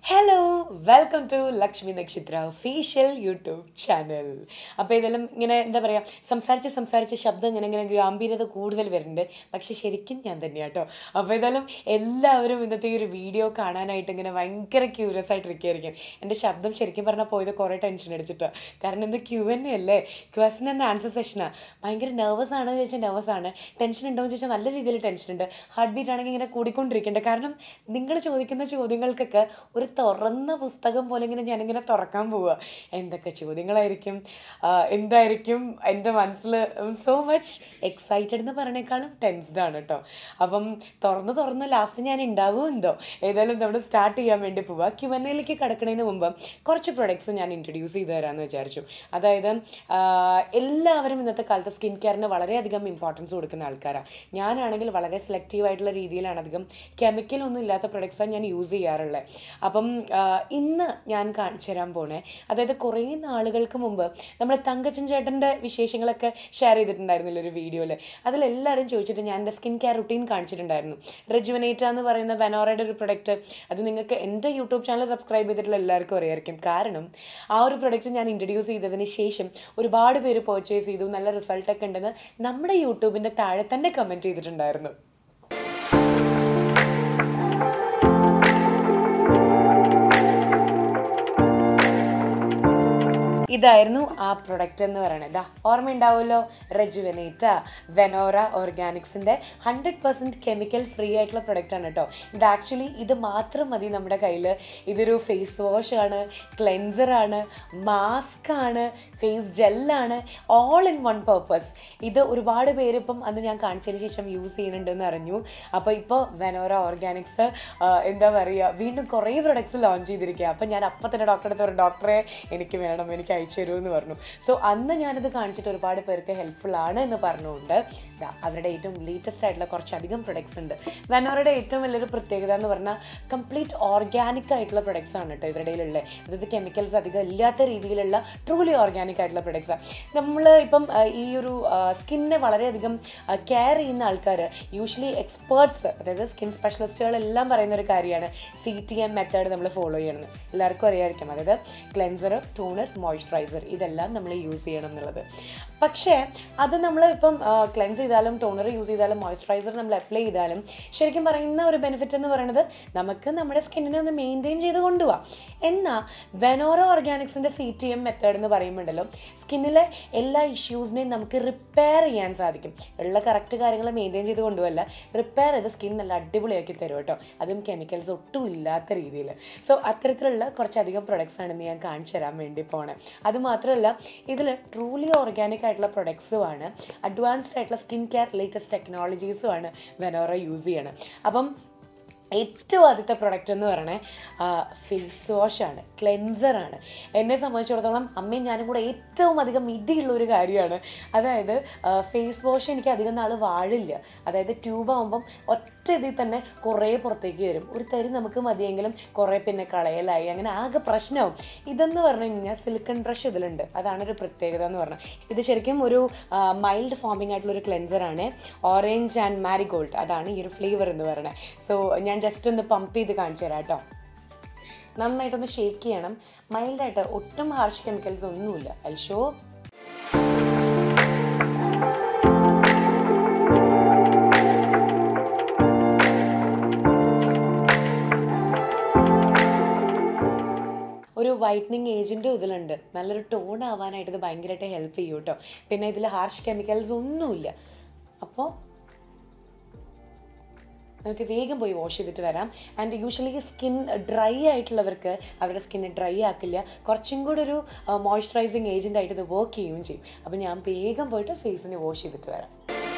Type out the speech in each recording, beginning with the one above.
hello welcome to Lakshmi നക്ഷത്ര official YouTube channel അപ്പോൾ ഇതെല്ലാം ഇങ്ങനെ എന്താ പറയുക സംസാരിച്ച് സംസാരിച്ച് ശബ്ദം ഇങ്ങനെ ഇങ്ങനെ ഗാംഭീര്യത കൂടുതൽ വരുന്നുണ്ട് പക്ഷെ ശരിക്കും ഞാൻ തന്നെയാണ് കേട്ടോ അപ്പോൾ ഇതെല്ലാം എല്ലാവരും ഇന്നത്തെ ഈ ഒരു വീഡിയോ കാണാനായിട്ട് ഇങ്ങനെ ഭയങ്കര ക്യൂരിയസ് ആയിട്ട് ഇരിക്കുകയായിരിക്കും എൻ്റെ ശബ്ദം ശരിക്കും പറഞ്ഞാൽ പോയത് കുറേ ടെൻഷൻ അടിച്ചിട്ടോ കാരണം ഇത് ക്യൂ എൻ അല്ലേ ക്വസ്റ്റൻ ആൻഡ് ആൻസർ സെഷനാണ് ഭയങ്കര നെർവസ് ആണോ എന്ന് ചോദിച്ചാൽ നെർവസ് ആണ് ടെൻഷൻ ഉണ്ടോ എന്ന് ചോദിച്ചാൽ നല്ല രീതിയിൽ ടെൻഷൻ ഉണ്ട് ഹാർട്ട് ബീറ്റ് ആണെങ്കിൽ ഇങ്ങനെ കൂടിക്കൊണ്ടിരിക്കേണ്ടത് കാരണം നിങ്ങൾ ചോദിക്കുന്ന ചോദ്യങ്ങൾക്കൊക്കെ ഒരു തുറന്ന പുസ്തകം പോലെ ഇങ്ങനെ ഞാനിങ്ങനെ തുറക്കാൻ പോവുക എന്തൊക്കെ ചോദ്യങ്ങളായിരിക്കും ആ, എന്തായിരിക്കും എൻ്റെ മനസ്സിൽ സോ മച്ച് എക്സൈറ്റഡ് എന്ന് പറയണേക്കാളും ടെൻസ്ഡ് ആണ് കേട്ടോ അപ്പം തുറന്ന് തുറന്ന് ലാസ്റ്റ് ഞാൻ ഉണ്ടാവുമോ എന്തോ ഏതായാലും നമ്മൾ സ്റ്റാർട്ട് ചെയ്യാൻ വേണ്ടി പോവുക ക്യുവനയിലേക്ക് കിടക്കുന്നതിന് മുമ്പ് കുറച്ച് പ്രൊഡക്ട്സ് ഞാൻ ഇൻട്രൊഡ്യൂസ് ചെയ്ത് തരാമെന്ന് വിചാരിച്ചു അതായത് ആ, എല്ലാവരും ഇന്നത്തെ കാലത്ത് സ്കിൻ കെയറിന് വളരെയധികം ഇമ്പോർട്ടൻസ് കൊടുക്കുന്ന ആൾക്കാരാണ് ഞാനാണെങ്കിൽ വളരെ സെലക്റ്റീവ് ആയിട്ടുള്ള രീതിയിലാണ് അധികം കെമിക്കൽ ഒന്നും ഇല്ലാത്ത പ്രൊഡക്ട്സാണ് ഞാൻ യൂസ് ചെയ്യാറുള്ളത് അപ്പം ആ, ഇന്ന് ഞാൻ കാണിച്ചു തരാൻ പോണേ അതായത് കുറേ നാളുകൾക്ക് മുമ്പ് നമ്മൾ തങ്കച്ചൻ ചേട്ടൻ്റെ വിശേഷങ്ങളൊക്കെ ഷെയർ ചെയ്തിട്ടുണ്ടായിരുന്നില്ല ഒരു വീഡിയോയിൽ അതിലെല്ലാവരും ചോദിച്ചിട്ട് ഞാൻ എൻ്റെ സ്കിൻ കെയർ റുട്ടീൻ കാണിച്ചിട്ടുണ്ടായിരുന്നു റെജുവനേറ്റ എന്ന് പറയുന്ന വെനോറയുടെ ഒരു പ്രൊഡക്റ്റ് അത് നിങ്ങൾക്ക് എൻ്റെ യൂട്യൂബ് ചാനൽ സബ്സ്ക്രൈബ് ചെയ്തിട്ടുള്ള എല്ലാവർക്കും അറിയായിരിക്കും കാരണം ആ ഒരു പ്രൊഡക്റ്റ് ഞാൻ ഇൻട്രൊഡ്യൂസ് ചെയ്തതിന് ശേഷം ഒരുപാട് പേര് പർച്ചേസ് ചെയ്തു നല്ല റിസൾട്ടൊക്കെ ഉണ്ടെന്ന് നമ്മുടെ യൂട്യൂബിൻ്റെ താഴെ തന്നെ കമൻറ്റ് ചെയ്തിട്ടുണ്ടായിരുന്നു ഇതായിരുന്നു ആ പ്രൊഡക്റ്റ് എന്ന് പറയുന്നത് ദാ ഓർമ്മയുണ്ടാവുമല്ലോ റെജുവനേറ്റ വെനോറ ഓർഗാനിക്സിൻ്റെ ഹൺഡ്രഡ് പെർസെൻറ്റ് കെമിക്കൽ ഫ്രീ ആയിട്ടുള്ള പ്രൊഡക്റ്റ് ആണ് കേട്ടോ ഇത് ആക്ച്വലി ഇത് മാത്രം മതി നമ്മുടെ കയ്യിൽ ഇതൊരു ഫേസ് വാഷ് ആണ് ക്ലെൻസർ ആണ് മാസ്ക് ആണ് ഫേസ് ജെല്ലാണ് ഓൾ ഇൻ വൺ പർപ്പസ് ഇത് ഒരുപാട് പേര് ഇപ്പം അന്ന് ഞാൻ കാണിച്ചതിന് ശേഷം യൂസ് ചെയ്യുന്നുണ്ടെന്ന് അറിഞ്ഞു അപ്പോൾ ഇപ്പോൾ വെനോറ ഓർഗാനിക്സ് എന്താ പറയുക വീണ്ടും കുറേ പ്രൊഡക്ട്സ് ലോഞ്ച് ചെയ്തിരിക്കുക അപ്പം ഞാൻ അപ്പം തന്നെ ഡോക്ടറെ അടുത്ത് പറഞ്ഞു ഡോക്ടറെ എനിക്ക് വേണം എനിക്ക് അയച്ചു തരൂ എന്ന് പറഞ്ഞു സോ അന്ന് ഞാനത് കാണിച്ചിട്ട് ഒരുപാട് പേർക്ക് ഹെൽപ്ഫുൾ ആണ് എന്ന് പറഞ്ഞുകൊണ്ട് ദാ അവരുടെ ഏറ്റവും ലേറ്റസ്റ്റ് ആയിട്ടുള്ള കുറച്ചധികം പ്രൊഡക്ട്സ് ഉണ്ട് വെനോറയുടെ ഏറ്റവും വലിയൊരു പ്രത്യേകത എന്ന് പറഞ്ഞാൽ കംപ്ലീറ്റ് ഓർഗാനിക് ആയിട്ടുള്ള പ്രൊഡക്ട്സ് ആണ് കേട്ടോ ഇവരുടെ കയ്യിലുള്ള അതായത് കെമിക്കൽസ് അധികം ഇല്ലാത്ത രീതിയിലുള്ള ട്രൂലി ഓർഗാനിക് ആയിട്ടുള്ള പ്രൊഡക്ട്സ് നമ്മൾ ഇപ്പം ആ, ഈ ഒരു സ്കിന്നെ വളരെയധികം കെയർ ചെയ്യുന്ന ആൾക്കാർ യൂഷ്വലി എക്സ്പേർട്സ് അതായത് സ്കിൻ സ്പെഷ്യലിസ്റ്റുകളെല്ലാം പറയുന്ന ഒരു കാര്യമാണ് സി ടി എം മെത്തേഡ് നമ്മൾ ഫോളോ ചെയ്യണമെന്ന് എല്ലാവർക്കും അറിയാമായിരിക്കും അതായത് ക്ലെൻസർ ടൂണർ മോയ്സ്ചറൈസർ ഇതെല്ലാം നമ്മൾ യൂസ് ചെയ്യണം എന്നുള്ളത് പക്ഷേ അത് നമ്മൾ ഇപ്പം ക്ലെൻസ് ചെയ്താലും ടോണർ യൂസ് ചെയ്താലും മോയ്സ്ചറൈസർ നമ്മൾ അപ്ലൈ ചെയ്താലും ശരിക്കും പറയുന്ന ഒരു ബെനിഫിറ്റ് എന്ന് പറയുന്നത് നമുക്ക് നമ്മുടെ സ്കിന്നിനെ ഒന്ന് മെയിൻറ്റെയിൻ ചെയ്ത് കൊണ്ടുപോകാം എന്നാൽ വെനോറ ഓർഗാനിക്സിൻ്റെ സി ടി എം മെത്തേഡ് എന്ന് പറയുമ്പോണ്ടല്ലോ സ്കിന്നിലെ എല്ലാ ഇഷ്യൂസിനെയും നമുക്ക് റിപ്പയർ ചെയ്യാൻ സാധിക്കും ഉള്ള കറക്റ്റ് കാര്യങ്ങൾ മെയിൻറ്റെയിൻ ചെയ്ത് കൊണ്ടുപോകല്ല റിപ്പയർ ചെയ്ത് സ്കിൻ നല്ല അടിപൊളിയാക്കി തരും കേട്ടോ അതും കെമിക്കൽസ് ഒട്ടും ഇല്ലാത്ത രീതിയിൽ സോ അത്തരത്തിലുള്ള കുറച്ചധികം പ്രൊഡക്ട്സ് ആണ് ഇന്ന് ഞാൻ കാണിച്ചു തരാൻ വേണ്ടി പോണേ അത് മാത്രമല്ല ഇതിൽ ട്രൂലി ഓർഗാനിക് ആയിട്ടുള്ള പ്രൊഡക്ട്സും ആണ് അഡ്വാൻസ്ഡ് ആയിട്ടുള്ള സ്കിൻ കെയർ ലേറ്റസ്റ്റ് ടെക്നോളജീസും ആണ് വെനോറ യൂസ് ചെയ്യണത് അപ്പം ഏറ്റവും ആദ്യത്തെ പ്രൊഡക്റ്റ് എന്ന് പറയണേ ഫേസ് വാഷാണ് ക്ലെൻസറാണ് എന്നെ സംബന്ധിച്ചിടത്തോളം അമ്മയും ഞാനും കൂടെ ഏറ്റവും അധികം ഇടിയുള്ള ഒരു കാര്യമാണ് അതായത് ഫേസ് വാഷ് എനിക്ക് അധികം നാൾ വാഴില്ല അതായത് ട്യൂബ് ആകുമ്പം ഒറ്റ ഇതിൽ തന്നെ കുറേ പുറത്തേക്ക് വരും ഒരു തരി നമുക്ക് മതിയെങ്കിലും കുറേ പിന്നെ കളയലായി അങ്ങനെ ആകെ പ്രശ്നമാവും ഇതെന്ന് പറഞ്ഞു കഴിഞ്ഞാൽ സിലിക്കൺ ബ്രഷ് ഇതിലുണ്ട് അതാണ് ഒരു പ്രത്യേകത എന്ന് പറഞ്ഞാൽ ഇത് ശരിക്കും ഒരു മൈൽഡ് ഫോമിംഗ് ആയിട്ടുള്ള ഒരു ക്ലെൻസറാണ് ഓറഞ്ച് ആൻഡ് മാരിഗോൾഡ് അതാണ് ഈ ഒരു ഫ്ലേവർ എന്ന് പറയുന്നത് സോ ഞാൻ ജസ്റ്റ് ഒന്ന് പമ്പ് ചെയ്ത് കാണിച്ചു തരാം കേട്ടോ നന്നായിട്ടൊന്ന് ഷേക്ക് ചെയ്യണം മൈൽഡായിട്ട് ഒട്ടും ഹാർഷ് കെമിക്കൽസ് ഒന്നുമില്ല ഐ ഷോ ഒരു വൈറ്റനിങ് ഏജൻറ്റും ഇതിലുണ്ട് നല്ലൊരു ടോൺ ആവാനായിട്ട് ഇത് ഭയങ്കരമായിട്ട് ഹെൽപ്പ് ചെയ്യും കേട്ടോ പിന്നെ ഇതിൽ ഹാർഷ് കെമിക്കൽസ് ഒന്നുമില്ല അപ്പോൾ നമുക്ക് വേഗം പോയി വാഷ് ചെയ്തിട്ട് വരാം ആൻഡ് യൂഷ്വലി സ്കിൻ ഡ്രൈ ആയിട്ടുള്ളവർക്ക് അവരുടെ സ്കിന്ന് ഡ്രൈ ആക്കില്ല കുറച്ചും കൂടെ ഒരു മോയ്സ്ചറൈസിങ് ഏജൻ്റ് ആയിട്ട് ഇത് വർക്ക് ചെയ്യുകയും ചെയ്യും അപ്പോൾ ഞാൻ വേഗം പോയിട്ട് ഫേസിന് വാഷ് ചെയ്തിട്ട് വരാം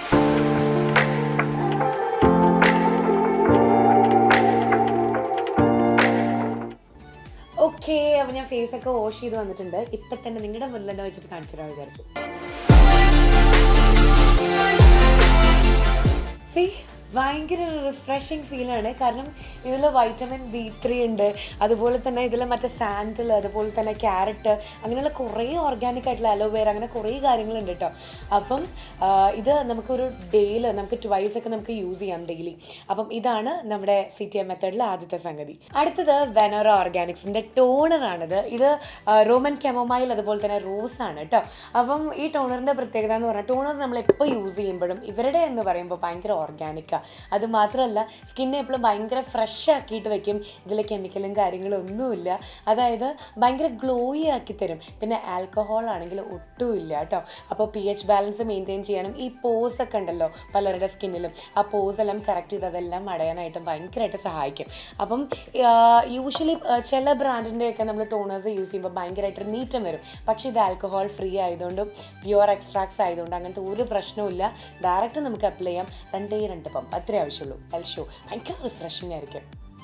ഓക്കെ അപ്പോൾ ഞാൻ ഫേസ് ഒക്കെ വാഷ് ചെയ്ത് വന്നിട്ടുണ്ട് ഇപ്പം തന്നെ നിങ്ങളുടെ മുന്നിൽ തന്നെ വെച്ചിട്ട് കാണിച്ചു തരാൻ വിചാരിച്ചു സി ഭയങ്കര റിഫ്രഷിങ് ഫീലാണ് കാരണം ഇതിൽ വൈറ്റമിൻ ബി ത്രീ ഉണ്ട് അതുപോലെ തന്നെ ഇതിൽ മറ്റേ സാൻഡിൽ അതുപോലെ തന്നെ ക്യാരറ്റ് അങ്ങനെയുള്ള കുറേ ഓർഗാനിക് ആയിട്ടുള്ള അലോവേര അങ്ങനെ കുറേ കാര്യങ്ങളുണ്ട് കേട്ടോ അപ്പം ആ, ഇത് നമുക്കൊരു ഡേയിൽ നമുക്ക് ട്വൈസ് ഒക്കെ നമുക്ക് യൂസ് ചെയ്യാം ഡെയിലി അപ്പം ഇതാണ് നമ്മുടെ സി ടി എം മെത്തേഡിലെ ആദ്യത്തെ സംഗതി അടുത്തത് വെനോറ ഓർഗാനിക്സിൻ്റെ ടോണറാണിത് ഇത് ആ, റോമൻ കെമോമൈൽ അതുപോലെ തന്നെ റോസ് ആണ് കേട്ടോ അപ്പം ഈ ടോണറിൻ്റെ പ്രത്യേകത എന്ന് പറഞ്ഞാൽ ടോണേഴ്സ് നമ്മൾ എപ്പോൾ യൂസ് ചെയ്യുമ്പോഴും ഇവരുടെ എന്ന് പറയുമ്പോൾ ഭയങ്കര ഓർഗാനിക്കാണ് അത് മാത്രമല്ല സ്കിന്നെ എപ്പോഴും ഭയങ്കര ഫ്രഷ് ആക്കിയിട്ട് വെക്കും ഇതിൽ കെമിക്കലും കാര്യങ്ങളും ഒന്നുമില്ല അതായത് ഭയങ്കര ഗ്ലോയി ആക്കി തരും പിന്നെ ആൽക്കഹോൾ ആണെങ്കിൽ ഒട്ടുമില്ല കേട്ടോ അപ്പോൾ പി എച്ച് ബാലൻസ് മെയിൻറ്റെയിൻ ചെയ്യാനും ഈ പോസ് ഒക്കെ ഉണ്ടല്ലോ പലരുടെ സ്കിന്നിലും ആ പോസ് എല്ലാം കറക്റ്റ് ചെയ്ത് അതെല്ലാം അടയാനായിട്ടും ഭയങ്കരമായിട്ട് സഹായിക്കും അപ്പം യൂഷ്വലി ചില ബ്രാൻഡിൻ്റെയൊക്കെ നമ്മൾ ടോണേഴ്സ് യൂസ് ചെയ്യുമ്പോൾ ഭയങ്കരമായിട്ട് നീറ്റം വരും പക്ഷേ ഇത് ആൽക്കഹോൾ ഫ്രീ ആയതുകൊണ്ടും പ്യുവർ എക്സ്ട്രാക്ട്സ് ആയതുകൊണ്ട് അങ്ങനത്തെ ഒരു പ്രശ്നവുമില്ല ഡയറക്റ്റ് നമുക്ക് അപ്ലൈ ചെയ്യാം രണ്ടേ രണ്ട് പമ്പ് അത്രേ ആവശ്യമുള്ളൂ എൽ ഷോ ഭയങ്കര റിഫ്രഷിംഗ് ആയിരിക്കും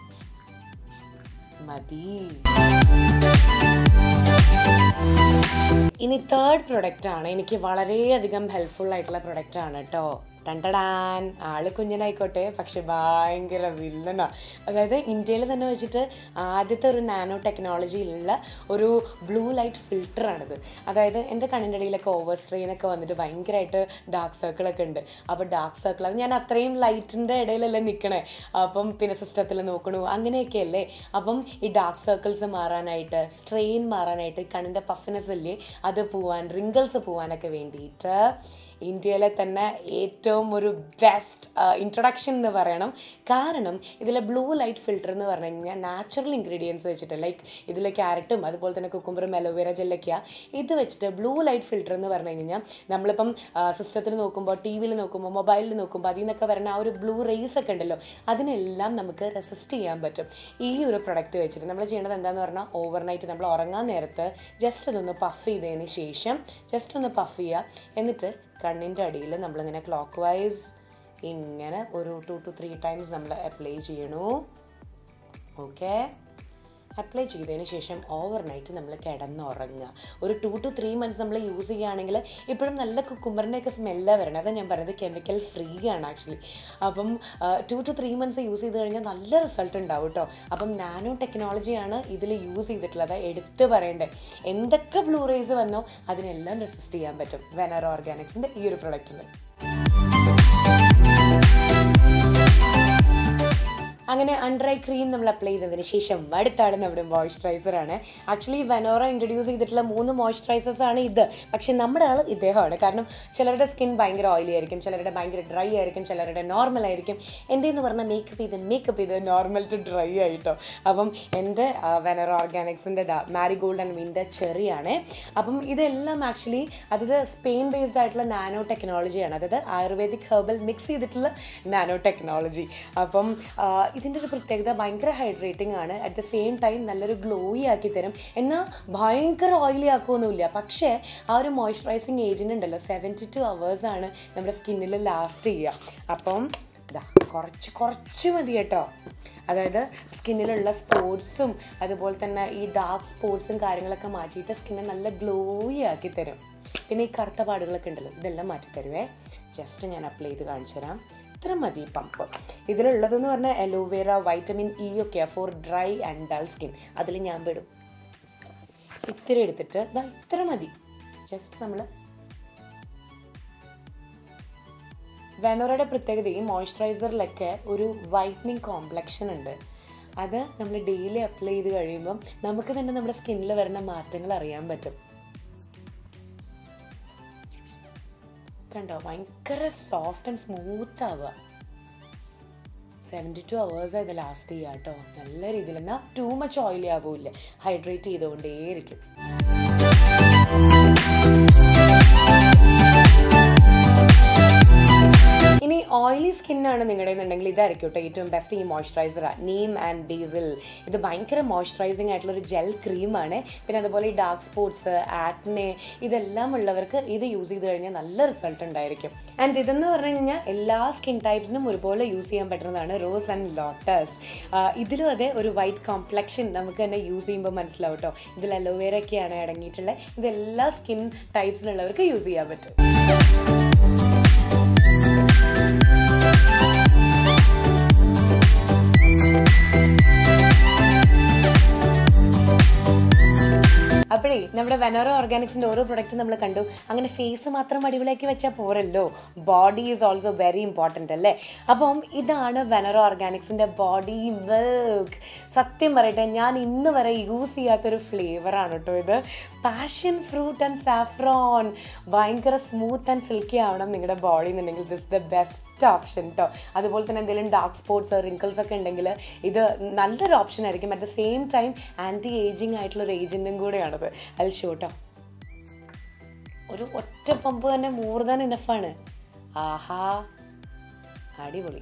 മതി ഇനി തേർഡ് പ്രൊഡക്റ്റ് ആണ് എനിക്ക് വളരെയധികം ഹെൽപ്ഫുൾ ആയിട്ടുള്ള പ്രൊഡക്റ്റ് ആണ് കേട്ടോ ടണ്ടടാൻ ആള് കുഞ്ഞനായിക്കോട്ടെ പക്ഷെ ഭയങ്കര വില്ലനാ അതായത് ഇന്ത്യയിൽ തന്നെ വെച്ചിട്ട് ആദ്യത്തെ ഒരു നാനോ ടെക്നോളജിയിലുള്ള ഒരു ബ്ലൂ ലൈറ്റ് ഫിൽറ്ററാണിത് അതായത് എൻ്റെ കണ്ണിൻ്റെ ഇടയിലൊക്കെ ഓവർ സ്ട്രെയിനൊക്കെ വന്നിട്ട് ഭയങ്കരമായിട്ട് ഡാർക്ക് സർക്കിളൊക്കെ ഉണ്ട് അപ്പോൾ ഡാർക്ക് സർക്കിൾ അത് ഞാൻ അത്രയും ലൈറ്റിൻ്റെ ഇടയിലല്ലേ നിൽക്കണേ അപ്പം പിന്നെ സിസ്റ്റത്തിൽ നോക്കണു അങ്ങനെയൊക്കെ അല്ലേ അപ്പം ഈ ഡാർക്ക് സർക്കിൾസ് മാറാനായിട്ട് സ്ട്രെയിൻ മാറാനായിട്ട് കണ്ണിൻ്റെ പഫിനെസ് ഇല്ലേ അത് പോവാൻ റിങ്കിൾസ് പോവാനൊക്കെ വേണ്ടിയിട്ട് ഇന്ത്യയിലെ തന്നെ ഏറ്റവും ഒരു ബെസ്റ്റ് ഇൻട്രൊഡക്ഷൻ എന്ന് പറയണം കാരണം ഇതിലെ ബ്ലൂ ലൈറ്റ് ഫിൽറ്റർ എന്ന് പറഞ്ഞു കഴിഞ്ഞാൽ നാച്ചുറൽ ഇൻഗ്രീഡിയൻസ് വെച്ചിട്ട് ലൈക്ക് ഇതിലെ ക്യാരറ്റും അതുപോലെ തന്നെ കുക്കുംബറും അലോവേര ജെല്ലൊക്കെയാണ് ഇത് വെച്ചിട്ട് ബ്ലൂ ലൈറ്റ് ഫിൽറ്റർ എന്ന് പറഞ്ഞു കഴിഞ്ഞാൽ നമ്മളിപ്പം സിസ്റ്റത്തിൽ നോക്കുമ്പോൾ ടി വിയിൽ നോക്കുമ്പോൾ മൊബൈലിൽ നോക്കുമ്പോൾ അതിൽ നിന്നൊക്കെ വരുന്ന ആ ഒരു ബ്ലൂ റേസ് ഒക്കെ ഉണ്ടല്ലോ അതിനെല്ലാം നമുക്ക് റെസിസ്റ്റ് ചെയ്യാൻ പറ്റും ഈ ഒരു പ്രൊഡക്റ്റ് വെച്ചിട്ട് നമ്മൾ ചെയ്യേണ്ടത് എന്താണെന്ന് പറഞ്ഞാൽ ഓവർനൈറ്റ് നമ്മൾ ഉറങ്ങാൻ നേരത്ത് ജസ്റ്റ് ഇതൊന്ന് പഫ് ചെയ്തതിന് ശേഷം ജസ്റ്റ് ഒന്ന് പഫ് ചെയ്യുക എന്നിട്ട് കണ്ണിൻ്റെ അടിയിൽ നമ്മളിങ്ങനെ ക്ലോക്ക് വൈസ് ഇങ്ങനെ ഒരു ടു ടു ത്രീ ടൈംസ് നമ്മൾ അപ്ലൈ ചെയ്യണു ഓക്കെ അപ്ലൈ ചെയ്തതിന് ശേഷം ഓവർ നൈറ്റ് നമ്മൾ കിടന്നുറങ്ങുക ഒരു ടു ടു ത്രീ മന്ത്സ് നമ്മൾ യൂസ് ചെയ്യുകയാണെങ്കിൽ ഇപ്പോഴും നല്ല കുക്കുമ്പറിൻ്റെയൊക്കെ സ്മെല്ലാണ് വരണം അതാണ് ഞാൻ പറയുന്നത് കെമിക്കൽ ഫ്രീ ആണ് ആക്ച്വലി അപ്പം two two three months use ചെയ്ത് കഴിഞ്ഞാൽ നല്ല റിസൾട്ട് ഉണ്ടാവും കേട്ടോ അപ്പം നാനോ ടെക്നോളജിയാണ് ഇതിൽ യൂസ് ചെയ്തിട്ടുള്ളത് എടുത്ത് പറയണ്ടേ എന്തൊക്കെ ബ്ലൂ റേസ് വന്നോ അതിനെല്ലാം റെസിസ്റ്റ് ചെയ്യാൻ പറ്റും വെനർ ഓർഗാനിക്സിൻ്റെ ഈ ഒരു പ്രൊഡക്റ്റിൽ അങ്ങനെ അണ്ടർ ഐ ക്രീം നമ്മൾ അപ്ലൈ ചെയ്തതിന് ശേഷം അടുത്ത ആൾ നമ്മുടെ മോയ്സ്ചറൈസർ ആണ് ആക്ച്വലി വെനോറ ഇൻട്രൊഡ്യൂസ് ചെയ്തിട്ടുള്ള മൂന്ന് മോയ്സ്ചറൈസേഴ്സ് ആണ് ഇത് പക്ഷെ നമ്മുടെ ആൾ ഇദ്ദേഹമാണ് കാരണം ചിലരുടെ സ്കിൻ ഭയങ്കര ഓയിലി ആയിരിക്കും ചിലരുടെ ഭയങ്കര ഡ്രൈ ആയിരിക്കും ചിലരുടെ നോർമൽ ആയിരിക്കും എൻ്റെ എന്ന് പറഞ്ഞാൽ മേക്കപ്പ് ചെയ്ത് മേക്കപ്പ് ചെയ്ത് നോർമൽ ടു ഡ്രൈ ആയിട്ടോ അപ്പം എൻ്റെ വെനറ ഓർഗാനിക്സിൻ്റെ മാരി ഗോൾഡ് ആൻഡ് വിൻ്റെ ചെറിയാണ് അപ്പം ഇതെല്ലാം ആക്ച്വലി അതായത് സ്പെയിൻ ബേസ്ഡ് ആയിട്ടുള്ള നാനോ ടെക്നോളജിയാണ് അതായത് ആയുർവേദിക് ഹെർബൽ മിക്സ് ചെയ്തിട്ടുള്ള നാനോ ടെക്നോളജി അപ്പം ആ, ഇതിൻ്റെ ഒരു പ്രത്യേകത ഭയങ്കര ഹൈഡ്രേറ്റിംഗ് ആണ് അറ്റ് ദ സെയിം ടൈം നല്ലൊരു ഗ്ലോയി ആക്കി തരും എന്നാൽ ഭയങ്കര ഓയിലി ആക്കുമൊന്നുമില്ല പക്ഷേ ആ ഒരു മോയ്സ്ചറൈസിങ് ഏജൻറ് ഉണ്ടല്ലോ സെവൻറ്റി ടു അവേഴ്സ് ആണ് നമ്മുടെ സ്കിന്നിൽ ലാസ്റ്റ് ചെയ്യുക അപ്പം ഇതാ കുറച്ച് കുറച്ച് മതി കേട്ടോ അതായത് സ്കിന്നിലുള്ള സ്പോട്സും അതുപോലെ തന്നെ ഈ ഡാർക്ക് സ്പോട്സും കാര്യങ്ങളൊക്കെ മാറ്റിയിട്ട് സ്കിന്നെ നല്ല ഗ്ലോയി ആക്കി തരും പിന്നെ ഈ കറുത്ത പാടുകളൊക്കെ ഉണ്ടല്ലോ ഇതെല്ലാം മാറ്റി തരുവേ ജസ്റ്റ് ഞാൻ അപ്ലൈ ചെയ്ത് കാണിച്ചു തരാം ഇത്ര മതി ഈ പമ്പ് ഇതിലുള്ളതെന്ന് പറഞ്ഞാൽ അലോവേറ വൈറ്റമിൻ ഇ ഒക്കെ for dry and dull skin അതിൽ ഞാൻ പെടും ഇത്തിരി എടുത്തിട്ട് ദാ ഇത്ര മതി ജസ്റ്റ് നമ്മൾ വെനോറയുടെ പ്രത്യേകത ഈ മോയ്സ്ചറൈസറിലൊക്കെ ഒരു വൈറ്റനിങ് കോംപ്ലക്ഷൻ ഉണ്ട് അത് നമ്മൾ ഡെയിലി അപ്ലൈ ചെയ്ത് കഴിയുമ്പം നമുക്ക് തന്നെ നമ്മുടെ സ്കിന്നിൽ വരുന്ന മാറ്റങ്ങൾ അറിയാൻ പറ്റും കണ്ടോ ഭയങ്കര സോഫ്റ്റ് ആൻഡ് സ്മൂത്ത് ആവുക സെവൻറ്റി ടു അവേഴ്സ് ഇത് ലാസ്റ്റ് ചെയ്യുക കേട്ടോ നല്ല രീതിയിൽ എന്നാൽ ടു മച്ച് ഓയിലി ആവില്ല ഹൈഡ്രേറ്റ് ചെയ്തുകൊണ്ടേയിരിക്കും ഇനി ഓയിലി സ്കിന്നാണ് നിങ്ങളുടെ എന്നുണ്ടെങ്കിൽ ഇതായിരിക്കും കേട്ടോ ഏറ്റവും ബെസ്റ്റ് ഈ മോയ്സ്ചറൈസർ നീം ആൻഡ് ബേസിൽ ഇത് ഭയങ്കര മോയ്സ്ചറൈസിങ് ആയിട്ടുള്ള ഒരു ജെൽ ക്രീമാണ് പിന്നെ അതുപോലെ ഈ ഡാർക്ക് സ്പോട്സ് ആക്നെ ഇതെല്ലാം ഉള്ളവർക്ക് ഇത് യൂസ് ചെയ്ത് കഴിഞ്ഞാൽ നല്ല റിസൾട്ട് ഉണ്ടായിരിക്കും ആൻഡ് ഇതെന്ന് പറഞ്ഞു കഴിഞ്ഞാൽ എല്ലാ സ്കിൻ ടൈപ്സിനും ഒരുപോലെ യൂസ് ചെയ്യാൻ പറ്റുന്നതാണ് റോസ് ആൻഡ് ലോട്ടസ് ഇതിലും അതെ ഒരു വൈറ്റ് കോംപ്ലക്ഷൻ നമുക്ക് തന്നെ യൂസ് ചെയ്യുമ്പോൾ മനസ്സിലാവും കേട്ടോ ഇതിൽ അലോവേര ഒക്കെയാണ് അടങ്ങിയിട്ടുള്ളത് ഇതെല്ലാ സ്കിൻ ടൈപ്സിലുള്ളവർക്ക് യൂസ് ചെയ്യാൻ പറ്റും അപ്പോഴേ നമ്മുടെ വെനോറ ഓർഗാനിക്സിന്റെ ഓരോ പ്രൊഡക്റ്റ് നമ്മൾ കണ്ടു അങ്ങനെ ഫേസ് മാത്രം അടിപൊളിയാക്കി വെച്ചാൽ പോരല്ലോ body is also very important അല്ലേ അപ്പം ഇതാണ് വെനറ ഓർഗാനിക്സിന്റെ ബോഡി മിൽക്ക് സത്യം പറയട്ടെ ഞാൻ ഇന്ന് വരെ യൂസ് ചെയ്യാത്തൊരു ഫ്ലേവറാണ് കേട്ടോ ഇത് പാഷൻ ഫ്രൂട്ട് ആൻഡ് സാഫ്രോൺ ഭയങ്കര സ്മൂത്ത് ആൻഡ് സിൽക്കി ആവണം നിങ്ങളുടെ ബോഡി എന്നുണ്ടെങ്കിൽ ദിസ് ദ ബെസ്റ്റ് ഓപ്ഷൻ കേട്ടോ അതുപോലെ തന്നെ എന്തെങ്കിലും ഡാർക്ക് സ്പോട്ട്സ് റിങ്കിൾസ് ഒക്കെ ഉണ്ടെങ്കിൽ ഇത് നല്ലൊരു ഓപ്ഷൻ ആയിരിക്കും at the same time anti ageing ആയിട്ടുള്ള ഒരു ഏജൻറ്റും കൂടെയാണത് അത് ഷോട്ടോ ഒരു ഒറ്റ പമ്പ് തന്നെ മോർ ദാൻ ഇനഫാണ് ആഹാ അടിപൊളി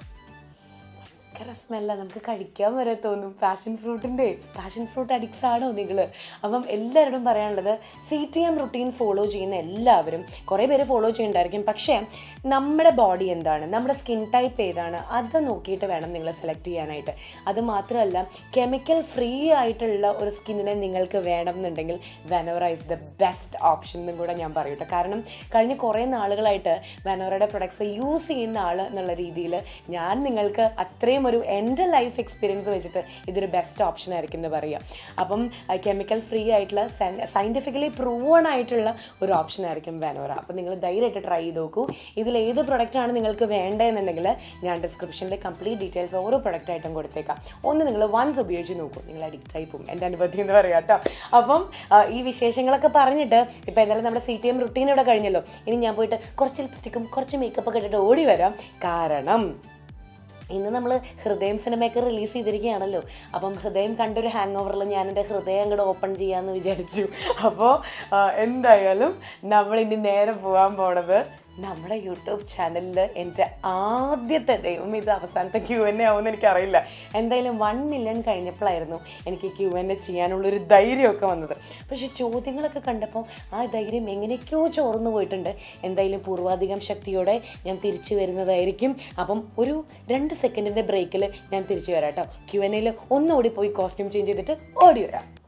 ഭയങ്കര സ്മെല്ലാണ് നമുക്ക് കഴിക്കാൻ വരെ തോന്നും പാഷൻ ഫ്രൂട്ടിൻ്റെ പാഷൻ ഫ്രൂട്ട് അഡിക്ട്സ് ആണോ നിങ്ങൾ അപ്പം എല്ലാവരോടും പറയാനുള്ളത് C T M routine follow ചെയ്യുന്ന എല്ലാവരും കുറേ പേര് ഫോളോ ചെയ്യുന്നുണ്ടായിരിക്കും പക്ഷേ നമ്മുടെ ബോഡി എന്താണ് നമ്മുടെ സ്കിൻ ടൈപ്പ് ഏതാണ് അത് നോക്കിയിട്ട് വേണം നിങ്ങൾ സെലക്ട് ചെയ്യാനായിട്ട് അത് മാത്രമല്ല കെമിക്കൽ ഫ്രീ ആയിട്ടുള്ള ഒരു സ്കിന്നിനെ നിങ്ങൾക്ക് വേണം എന്നുണ്ടെങ്കിൽ Venora is the best option എന്നും കൂടെ ഞാൻ പറയട്ടെ കാരണം കഴിഞ്ഞ കുറേ നാളുകളായിട്ട് വെനോറയുടെ പ്രൊഡക്ട്സ് യൂസ് ചെയ്യുന്ന ആൾ എന്നുള്ള രീതിയിൽ ഞാൻ നിങ്ങൾക്ക് അത്രയും ഒരു എൻ്റെ ലൈഫ് എക്സ്പീരിയൻസ് വെച്ചിട്ട് ഇതൊരു ബെസ്റ്റ് ഓപ്ഷൻ ആയിരിക്കും എന്ന് പറയാം അപ്പം കെമിക്കൽ ഫ്രീ ആയിട്ടുള്ള സയൻറ്റിഫിക്കലി പ്രൂവൺ ആയിട്ടുള്ള ഒരു ഓപ്ഷൻ ആയിരിക്കും വെനോറ അപ്പം നിങ്ങൾ ധൈര്യമായിട്ട് ട്രൈ ചെയ്ത് നോക്കൂ ഇതിൽ ഏത് പ്രൊഡക്റ്റ് ആണ് നിങ്ങൾക്ക് വേണ്ടതെന്നുണ്ടെങ്കിൽ ഞാൻ ഡിസ്ക്രിപ്ഷനിൽ കംപ്ലീറ്റ് ഡീറ്റെയിൽസ് ഓരോ പ്രൊഡക്റ്റ് ആയിട്ടും കൊടുത്തേക്കാം ഒന്ന് നിങ്ങൾ വൺസ് ഉപയോഗിച്ച് നോക്കൂ നിങ്ങൾ അഡിക്റ്റ് ആയി പോകും എൻ്റെ അനുഭവത്തിൽ എന്ന് പറയാം കേട്ടോ അപ്പം ആ, ഈ വിശേഷങ്ങളൊക്കെ പറഞ്ഞിട്ട് ഇപ്പം എന്തായാലും നമ്മുടെ സി ടി എം റുട്ടീൻ ഇവിടെ കഴിഞ്ഞല്ലോ ഇനി ഞാൻ പോയിട്ട് കുറച്ച് ലിപ്സ്റ്റിക്കും കുറച്ച് മേക്കപ്പ് ഒക്കെ ഇട്ടിട്ട് ഓടി വരാം കാരണം ഇന്ന് നമ്മൾ ഹൃദയം സിനിമയൊക്കെ റിലീസ് ചെയ്തിരിക്കുകയാണല്ലോ അപ്പം ഹൃദയം കണ്ടൊരു ഹാങ് ഓവറിൽ ഞാൻ എൻ്റെ ഹൃദയം അങ്ങോട്ട് ഓപ്പൺ ചെയ്യാമെന്ന് വിചാരിച്ചു അപ്പോൾ എന്തായാലും നമ്മൾ ഇനി നേരെ പോകാൻ പോണത് നമ്മുടെ യൂട്യൂബ് ചാനലിൽ എൻ്റെ ആദ്യത്തെ ദൈവം ഇത് അവസാനത്തെ ക്യു എൻ എ ആവുമെന്ന് എനിക്കറിയില്ല എന്തായാലും വൺ മില്യൺ കഴിഞ്ഞപ്പോഴായിരുന്നു എനിക്ക് ക്യു എൻ എ ചെയ്യാനുള്ളൊരു ധൈര്യമൊക്കെ വന്നത് പക്ഷേ ചോദ്യങ്ങളൊക്കെ കണ്ടപ്പോൾ ആ ധൈര്യം എങ്ങനെയൊക്കെയോ ചോർന്നു പോയിട്ടുണ്ട് എന്തായാലും പൂർവാധികം ശക്തിയോടെ ഞാൻ തിരിച്ചു വരുന്നതായിരിക്കും അപ്പം ഒരു രണ്ട് സെക്കൻഡിൻ്റെ ബ്രേക്കിൽ ഞാൻ തിരിച്ചു വരാം കേട്ടോ ക്യു എൻ എയിൽ ഒന്നുകൂടി പോയി കോസ്റ്റ്യൂം ചേഞ്ച് ചെയ്തിട്ട് ഓടി വരാം